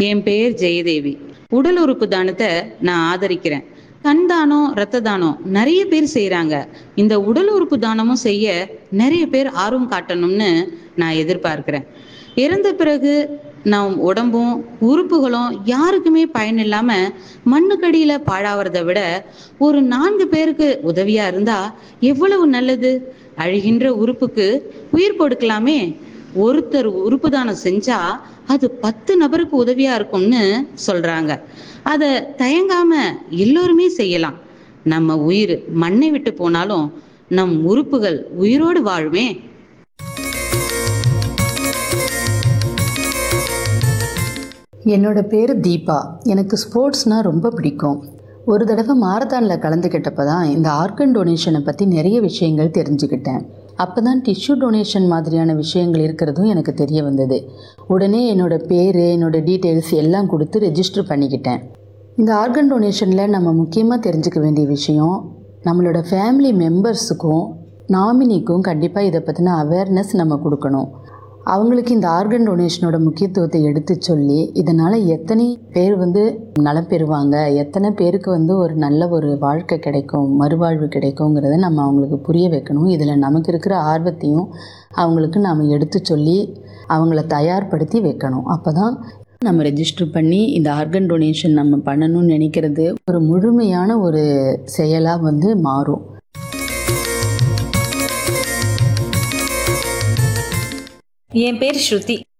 என் பெயர் ஜெயதேவி உடல் உறுப்பு தானத்தை நான் ஆதரிக்கிறேன் கண் தானம் ரத்த தானம் நிறைய பேர் செய்றாங்க இந்த உடல் உறுப்பு தானமும் செய்ய நிறைய பேர் ஆர்வம் காட்டணும்னு நான் எதிர்பார்க்கிறேன் இறந்த பிறகு நம் உடம்பும் உறுப்புகளும் யாருக்குமே பயன் இல்லாம மண்ணுக்கடியில பாழாவறதை விட ஒரு நான்கு பேருக்கு உதவியா இருந்தா எவ்வளவு நல்லது அழிகின்ற உறுப்புக்கு உயிர் கொடுக்கலாமே ஒருத்தர் உறுப்பு தானம் செஞ்சா அது பத்து நபருக்கு உதவியா இருக்கும்னு சொல்றாங்க அத தயங்காம எல்லோருமே செய்யலாம் நம்ம உயிர் மண்ணை விட்டு போனாலும் நம் உறுப்புகள் உயிரோடு வாழுமே என்னோட பேர் தீபா எனக்கு ஸ்போர்ட்ஸ்னால் ரொம்ப பிடிக்கும் ஒரு தடவை மாரத்தானில் கலந்துக்கிட்டப்ப தான் இந்த ஆர்கன் டொனேஷனை பற்றி நிறைய விஷயங்கள் தெரிஞ்சுக்கிட்டேன் அப்போ தான் டிஷ்யூ டொனேஷன் மாதிரியான விஷயங்கள் இருக்கிறதும் எனக்கு தெரிய வந்தது உடனே என்னோட பேர் என்னோட டீட்டெயில்ஸ் எல்லாம் கொடுத்து ரெஜிஸ்டர் பண்ணிக்கிட்டேன் இந்த ஆர்கன் டொனேஷனில் நம்ம முக்கியமாக தெரிஞ்சுக்க வேண்டிய விஷயம் நம்மளோட ஃபேமிலி மெம்பர்ஸுக்கும் நாமினிக்கும் கண்டிப்பாக இதை பற்றின அவேர்னஸ் நம்ம கொடுக்கணும் அவங்களுக்கு இந்த ஆர்கன் டொனேஷனோட முக்கியத்துவத்தை எடுத்து சொல்லி இதனால் எத்தனை பேர் வந்து நலம் பெறுவாங்க எத்தனை பேருக்கு வந்து ஒரு நல்ல ஒரு வாழ்க்கை கிடைக்கும் மறுவாழ்வு கிடைக்குங்கிறத நம்ம அவங்களுக்கு புரிய வைக்கணும் இதில் நமக்கு இருக்கிற ஆர்வத்தையும் அவங்களுக்கு நாம் எடுத்து சொல்லி அவங்கள தயார்படுத்தி வைக்கணும் அப்போ தான் நம்ம ரெஜிஸ்டர் பண்ணி இந்த ஆர்கன் டொனேஷன் நம்ம பண்ணணும்னு நினைக்கிறது ஒரு முழுமையான ஒரு செயலாக வந்து மாறும் என் பேர் ஸ்ருதி